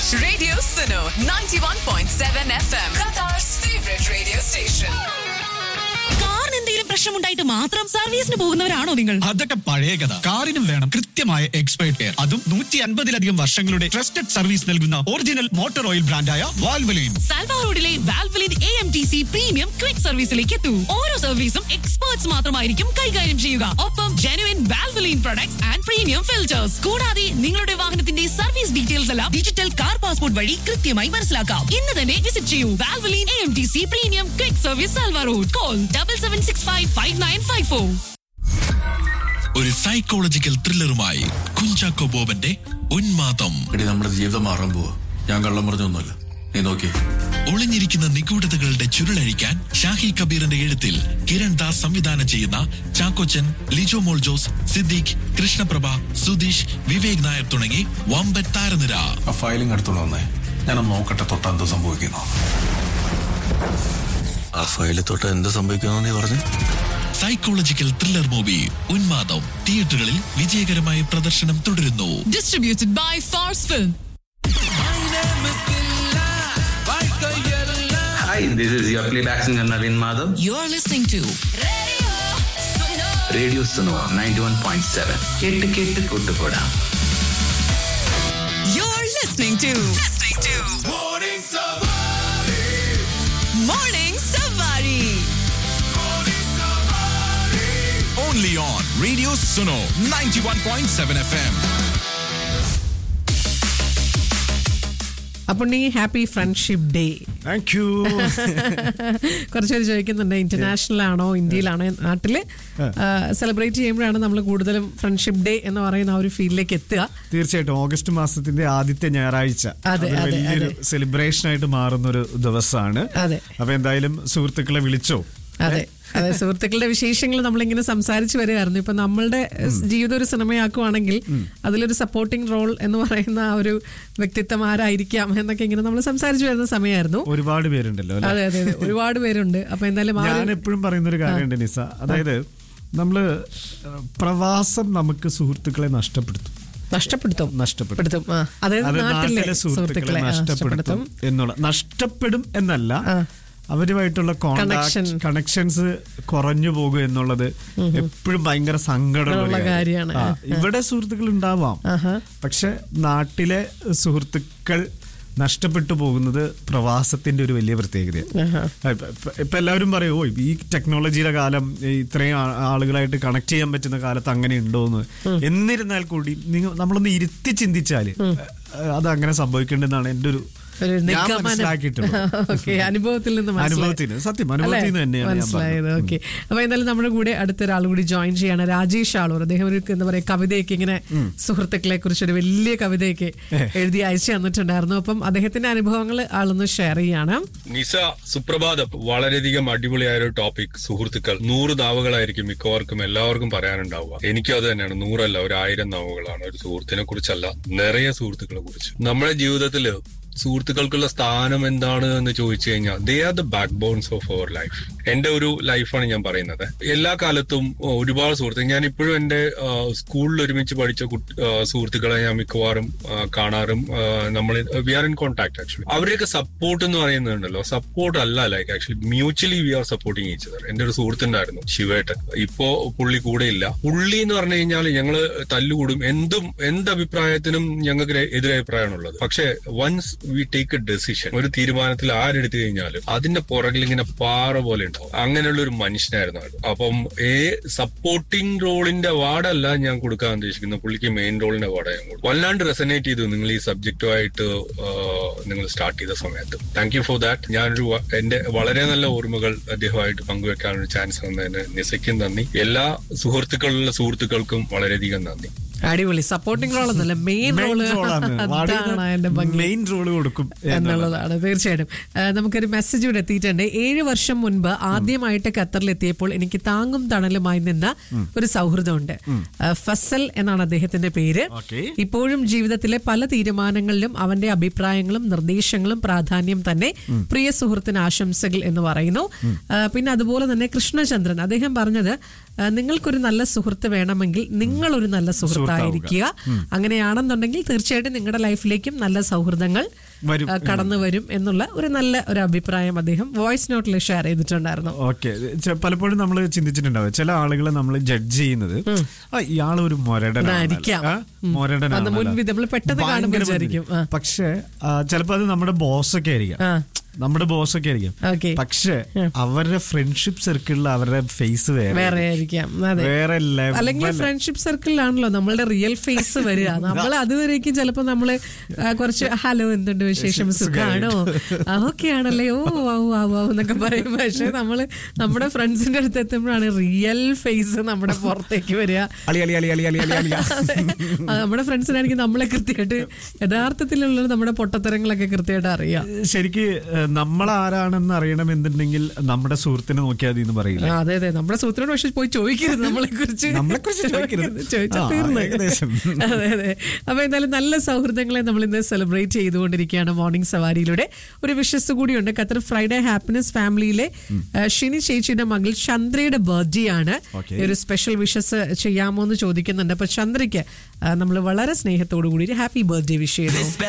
Radio Suno 91.7 FM, Qatar's favorite radio station. കാറിന് എന്തെങ്കിലും പ്രശ്നമുണ്ടായിട്ട് മാത്രം സർവീസിന് പോകുന്നവരാണോ നിങ്ങൾ അതൊക്കെ പഴയ കഥ കാറിനും വേണം കൃത്യമായ എക്സ്പേർട്ട് കെയർ അതും നൂറ്റി അൻപതിലധികം വർഷങ്ങളുടെ ട്രസ്റ്റഡ് സർവീസ് നൽകുന്ന ഒറിജിനൽ മോട്ടോർ ഓയിൽ ബ്രാൻഡായ വാൽവലയും സാൽവാ റോഡിലെ Valvoline A M T C premium quick സർവീസിലേക്ക് എത്തൂ ഓരോ സർവീസും എക്സ്പേർട്സ് മാത്രമായിരിക്കും കൈകാര്യം ചെയ്യുക ഒപ്പം genuine Valvoline products and premium filters കൂടാതെ നിങ്ങളുടെ വാഹനത്തിന്റെ സർവീസ് ഡീറ്റെയിൽസ് എല്ലാം ഡിജിറ്റൽ കാർ പാസ്പോർട്ട് വഴി കൃത്യമായി മനസ്സിലാക്കാം ഇന്ന് തന്നെ വിസിറ്റ് ചെയ്യൂ Valvoline A M T C premium quick service സാൽവാ road call double seven six five five nine five four ഒരു സൈക്കോളജിക്കൽ ത്രില്ലറുമായി കുഞ്ചാക്കോ ബോബന്റെ ഉന്മാദം എടി നമ്മുടെ ജീവിതം മാറാൻ പോവാ ഞാൻ കള്ളം പറഞ്ഞൊന്നുമല്ല നീ നോക്കി ഒളിഞ്ഞിരിക്കുന്ന നിഗൂഢതകളുടെ ചുരുളഴിക്കാൻ ഷാഹി കബീറിന്റെ എഴുത്തിൽ കിരൺ ദാസ് സംവിധാനം ചെയ്യുന്ന ചാക്കോച്ചൻ ലിജോ മോൾ ജോസ് സിദ്ദീഖ് കൃഷ്ണപ്രഭ സുധീഷ് വിവേക് നായർ തുടങ്ങി വമ്പൻ താരനിര ആ ഫയലിംഗ് എടുത്തോണ്ട് വന്നേ ഞാനൊന്ന് നോക്കട്ടെ തൊട്ട് എന്ത് സംഭവിക്കുന്നു ആ ഫയലിൽ തൊട്ട് എന്ത് സംഭവിക്കുന്നു നീ പറഞ്ഞു സൈക്കോളജിക്കൽ ത്രില്ലർ മൂവി ഉന്മാദം തിയേറ്ററുകളിൽ വിജയകരമായ പ്രദർശനം തുടരുന്നു distributed by Fars Film. Hi, this is your playback singer Naveen Madhav. You're listening to Radio Suno 91.7. കേട്ട് കേട്ട് കൂട്ടുകൂടാം You're listening to listening to Morning Savari. Only on radio Suno ninety one point seven F M അപ്പോൾ ഈ happy friendship day thank you കുറച്ചുപേര് ചോദിക്കുന്നുണ്ട് international ആണോ ഇന്ത്യയിലാണോ നാട്ടില് celebrate ചെയ്യുമ്പോഴാണ് നമ്മൾ കൂടുതലും ഫ്രണ്ട്ഷിപ്പ് ഡേ എന്ന് പറയുന്ന ആ ഒരു ഫീൽഡിലേക്ക് എത്തുക തീർച്ചയായിട്ടും ഓഗസ്റ്റ് മാസത്തിന്റെ ആദ്യത്തെ ഞായറാഴ്ച അതെ, അതൊരു അതെ, വലിയൊരു അതെ. സെലിബ്രേഷൻ ആയിട്ട് മാറുന്ന ഒരു ദിവസമാണ് അതെ. അപ്പൊ എന്തായാലും സുഹൃത്തുക്കളെ വിളിച്ചോ അതെ അതെ സുഹൃത്തുക്കളുടെ വിശേഷങ്ങൾ നമ്മളിങ്ങനെ സംസാരിച്ചു വരികയായിരുന്നു ഇപ്പൊ നമ്മളുടെ ജീവിതം ഒരു സിനിമയാക്കുവാണെങ്കിൽ അതിലൊരു സപ്പോർട്ടിംഗ് റോൾ എന്ന് പറയുന്ന ആ ഒരു വ്യക്തിത്വം ആരായിരിക്കാം എന്നൊക്കെ ഇങ്ങനെ നമ്മൾ സംസാരിച്ചു വരുന്ന സമയമായിരുന്നു ഒരുപാട് പേരുണ്ടല്ലോ അല്ലെ അതെ അതെ അതെ ഒരുപാട് പേരുണ്ട് അപ്പൊ എന്തായാലും ആ ഞാൻ ഒരു- എപ്പോഴും പറയുന്ന ഒരു കാര്യമുണ്ട് നിസ അതായത് നമ്മള് ഏഹ്, പ്രവാസം നമുക്ക് സുഹൃത്തുക്കളെ നഷ്ടപ്പെടുത്തും നഷ്ടപ്പെടുത്തും നഷ്ടപ്പെടും പെടുത്തും. ആ. അതായത് അത് നാട്ടിലെ നാട്ടിലെ സുഹൃത്തുക്കളെ ആ, നഷ്ടപ്പെടുത്തും എന്നുള്ള നഷ്ടപ്പെടും എന്നല്ല അവരുമായിട്ടുള്ള Connection. കണക്ഷൻസ് കുറഞ്ഞു പോകും എന്നുള്ളത് എപ്പോഴും ഭയങ്കര സങ്കടമുള്ള ഉള്ള ഒരു കാര്യമാണ്. ആ, ഇവിടെ സുഹൃത്തുക്കൾ ഉണ്ടാവാം പക്ഷെ നാട്ടിലെ സുഹൃത്തുക്കൾ നഷ്ടപ്പെട്ടു പോകുന്നത് പ്രവാസത്തിന്റെ ഒരു വലിയ പ്രത്യേകതയാണ് ഇപ്പൊ- ഇപ്പൊ- ഇപ്പൊ എല്ലാവരും പറയും ഓ ഈ ടെക്നോളജിയുടെ കാലം ഈ ഇത്രയും ആ- ആളുകളായിട്ട് കണക്ട് ചെയ്യാൻ പറ്റുന്ന കാലത്ത് അങ്ങനെ ഉണ്ടോന്ന് എന്നിരുന്നാൽ കൂടി നിങ്ങൾ നമ്മളൊന്ന് ഇരുത്തി ചിന്തിച്ചാല് അത് അങ്ങനെ സംഭവിക്കേണ്ടതെന്നാണ് എന്റെ ഒരു ഒരു ഞാൻ നിഗമനം. മനസ്സിലാക്കിയിട്ടുള്ളത് ഓക്കെ അനുഭവത്തിൽ നിന്ന് മനസ്സിലായി. അനുഭവത്തിൽ നിന്ന്, സത്യം, അനുഭവത്തിൽ നിന്ന് അല്ലേ? തന്നെയാണ് ഞാൻ മനസ്സിലായത് പറഞ്ഞത്. ഓക്കെ അപ്പൊ എന്തായാലും നമ്മുടെ കൂടെ അടുത്തൊരാൾ കൂടി ജോയിൻ ചെയ്യാണ് രാജേഷ് ആളൂർ അദ്ദേഹം ഒരു എന്താ പറയാ കവിതയൊക്കെ ഇങ്ങനെ സുഹൃത്തുക്കളെ കുറിച്ച് ഒരു വലിയ കവിതയൊക്കെ എഴുതി അയച്ചു തന്നിട്ടുണ്ടായിരുന്നു അപ്പം അദ്ദേഹത്തിന്റെ അനുഭവങ്ങൾ ആളൊന്ന് ഷെയർ ചെയ്യാണ് നിസ സുപ്രഭാതം വളരെയധികം അടിപൊളിയായ ഒരു ടോപ്പിക് സുഹൃത്തുക്കൾ നൂറ് നാവുകളായിരിക്കും മിക്കവർക്കും എല്ലാവർക്കും പറയാനുണ്ടാവുക എനിക്കും അത് തന്നെയാണ് നൂറല്ല ഒരു ആയിരം നാവുകളാണ് ഒരു സുഹൃത്തിനെ കുറിച്ചല്ല നിറയെ സുഹൃത്തുക്കളെ കുറിച്ച് നമ്മുടെ ജീവിതത്തില് സുഹൃത്തുക്കൾക്കുള്ള സ്ഥാനം എന്താണ് എന്ന് ചോദിച്ചു കഴിഞ്ഞാൽ they are the back bones of our life എന്റെ ഒരു ലൈഫാണ് ഞാൻ പറയുന്നത് എല്ലാ കാലത്തും ഓ, ഒരുപാട് സുഹൃത്തുക്കൾ ഞാൻ ഇപ്പോഴും എന്റെ ആ, സ്കൂളിൽ ഒരുമിച്ച് പഠിച്ച കുട്ടി- ആ, സുഹൃത്തുക്കളെ ഞാൻ മിക്കവാറും ആ, കാണാറും നമ്മൾ we are in contact actually അവരുടെയൊക്കെ സപ്പോർട്ട് എന്ന് പറയുന്നുണ്ടല്ലോ സപ്പോർട്ട് അല്ല like actually mutually we are supporting each other എന്റെ ഒരു സുഹൃത്തുണ്ടായിരുന്നു ശിവേട്ടൻ ഇപ്പോ പുള്ളി കൂടെ ഇല്ല പുള്ളി എന്ന് പറഞ്ഞു കഴിഞ്ഞാൽ ഞങ്ങള് തല്ലുകൂടും എന്തും എന്ത് അഭിപ്രായത്തിനും ഞങ്ങൾക്ക് എതിരഭിപ്രായമാണുള്ളത് പക്ഷെ once we take a decision ഒരു തീരുമാനത്തിൽ ആരെടുത്തു കഴിഞ്ഞാലും അതിന്റെ പുറകിൽ ഇങ്ങനെ പാറ പോലെ ഉണ്ടാവും അങ്ങനെയുള്ള ഒരു മനുഷ്യനായിരുന്നു അത് അപ്പം ഏ സപ്പോർട്ടിംഗ് റോളിന്റെ അവാർഡല്ല ഞാൻ കൊടുക്കാൻ ഉദ്ദേശിക്കുന്നത് പുള്ളിക്ക് മെയിൻ റോളിന്റെ അവാർഡ് ഞാൻ കൊടുക്കും വല്ലാണ്ട് റെസനേറ്റ് ചെയ്തു നിങ്ങൾ ഈ സബ്ജക്റ്റുമായിട്ട് നിങ്ങൾ സ്റ്റാർട്ട് ചെയ്ത സമയത്ത് താങ്ക് യു ഫോർ ദാറ്റ് ഞാനൊരു വ- എന്റെ വളരെ നല്ല ഓർമ്മകൾ അദ്ദേഹമായിട്ട് പങ്കുവെക്കാനൊരു ചാൻസ് തന്നതിന് നിസയ്ക്കും നന്ദി എല്ലാ സുഹൃത്തുക്കളുള്ള സുഹൃത്തുക്കൾക്കും വളരെയധികം നന്ദി അടിപൊളി സപ്പോർട്ടിംഗ് റോൾ എന്നല്ല മെയിൻ റോള് അതാണ് അതിന്റെ ഭംഗി മെയിൻ റോള് കൊടുക്കും എന്നുള്ളത്. എന്നുള്ളതാണ് തീർച്ചയായിട്ടും ആ, നമുക്കൊരു മെസ്സേജ് ഇവിടെ എത്തിയിട്ടുണ്ട് ഏഴ് വർഷം മുൻപ് ആദ്യമായിട്ട് ഖത്തറിലെത്തിയപ്പോൾ എനിക്ക് താങ്ങും തണലുമായി നിന്ന ഒരു സൗഹൃദമുണ്ട് ആ, ഫസൽ എന്നാണ് അദ്ദേഹത്തിന്റെ പേര് Okay. ഇപ്പോഴും ജീവിതത്തിലെ പല തീരുമാനങ്ങളിലും അവന്റെ അഭിപ്രായങ്ങളും നിർദ്ദേശങ്ങളും പ്രാധാന്യം തന്നെ പ്രിയ സുഹൃത്തിന് ആശംസകൾ എന്ന് പറയുന്നു ആ, പിന്നെ അതുപോലെ തന്നെ കൃഷ്ണചന്ദ്രൻ അദ്ദേഹം പറഞ്ഞത് ആ, നിങ്ങൾക്കൊരു നല്ല സുഹൃത്ത് വേണമെങ്കിൽ നിങ്ങൾ ഒരു നല്ല സുഹൃത്തായിരിക്കുക അങ്ങനെയാണെന്നുണ്ടെങ്കിൽ തീർച്ചയായിട്ടും നിങ്ങളുടെ ലൈഫിലേക്കും നല്ല സൗഹൃദങ്ങൾ വരും. ആ, കടന്നു വരും എന്നുള്ള ഒരു നല്ല ഒരു അഭിപ്രായം അദ്ദേഹം വോയിസ് നോട്ടിൽ ഷെയർ ചെയ്തിട്ടുണ്ടായിരുന്നു ഓക്കെ പലപ്പോഴും നമ്മൾ ചിന്തിച്ചിട്ടുണ്ടാവും ചില ആളുകളെ നമ്മൾ ജഡ്ജ് ചെയ്യുന്നത് ആ ഇയാൾ ഒരു ആയിരിക്കാം. അത് മുൻവിധി നമ്മൾ പെട്ടെന്ന് കാണുമ്പോൾ വിചാരിക്കും. ആ. പക്ഷെ ചിലപ്പോ അത് നമ്മുടെ ബോസൊക്കെ ആയിരിക്കാം ആ. നമ്മുടെ ബോസൊക്കെ ആയിരിക്കാം Okay. പക്ഷെ അവരുടെ ഫ്രണ്ട്ഷിപ്പ് സർക്കിളിൽ അവരുടെ ഫേസ് വേറെ വേറെ ആയിരിക്കാം അതെ വേറെ level. അല്ലെങ്കിൽ ഫ്രണ്ട്ഷിപ്പ് സർക്കിളിലാണല്ലോ നമ്മളുടെ റിയൽ ഫേസ് വരിക നമ്മൾ അതുവരേക്കും ചിലപ്പോ നമ്മള് ആ, കുറച്ച് ഹലോ എന്തുണ്ട് വിശേഷം സുഖാണോ ഓക്കെ ആണല്ലേ ഓ ആവു ആവു ആവു എന്നൊക്കെ പറയും പക്ഷെ നമ്മള് നമ്മുടെ ഫ്രണ്ട്സിന്റെ അടുത്ത് എത്തുമ്പോഴാണ് റിയൽ ഫേസ് നമ്മുടെ പുറത്തേക്ക് വരിക അളി അളി അളി അളി അളി അളി അളി അതെ. ആ, നമ്മുടെ ഫ്രണ്ട്സിനാണെങ്കിൽ നമ്മളെ കൃത്യമായിട്ട് യഥാർത്ഥത്തിലുള്ള നമ്മുടെ പൊട്ടത്തരങ്ങളൊക്കെ കൃത്യമായിട്ട് അറിയാം ശരിക്ക് നമ്മൾ ആരാണെന്ന് അറിയണമെന്നുണ്ടെങ്കിൽ നമ്മുടെ സുഹൃത്തിനെ നോക്കിയാൽ മതി എന്ന് പറയില്ല ആ, അതെ അതെ നമ്മുടെ സുഹൃത്തിനോട് പക്ഷെ പോയി ചോദിക്കരുത് നമ്മളെ കുറിച്ച് നമ്മളെക്കുറിച്ച് ചോദിക്കരുത്. ചോദിച്ചാൽ ആ, തീർന്നു ഏകദേശം. അതെ അതെ അപ്പൊ എന്തായാലും നല്ല സൗഹൃദങ്ങളെ നമ്മൾ ഇന്ന് സെലിബ്രേറ്റ് ചെയ്തുകൊണ്ടിരിക്കുകയാണ് മോർണിംഗ് സവാരിയിലൂടെ ഒരു വിശ്വസ് കൂടിയുണ്ട് ഖത്തർ ഫ്രൈഡേ ഹാപ്പിനെസ് ഫാമിലിയിലെ ആ, ഷിനി ചേച്ചിയുടെ മകൾ ചന്ദ്രയുടെ ബർത്ത്ഡേ ആണ് Okay. ഈ ഒരു സ്പെഷ്യൽ വിഷസ് ചെയ്യാമോ എന്ന് ചോദിക്കുന്നുണ്ട് അപ്പൊ ചന്ദ്രയ്ക്ക് നമ്മൾ വളരെ സ്നേഹത്തോടു കൂടി ഒരു ഹാപ്പി ബർത്ത്ഡേ വിഷ് ചെയ്യുന്നു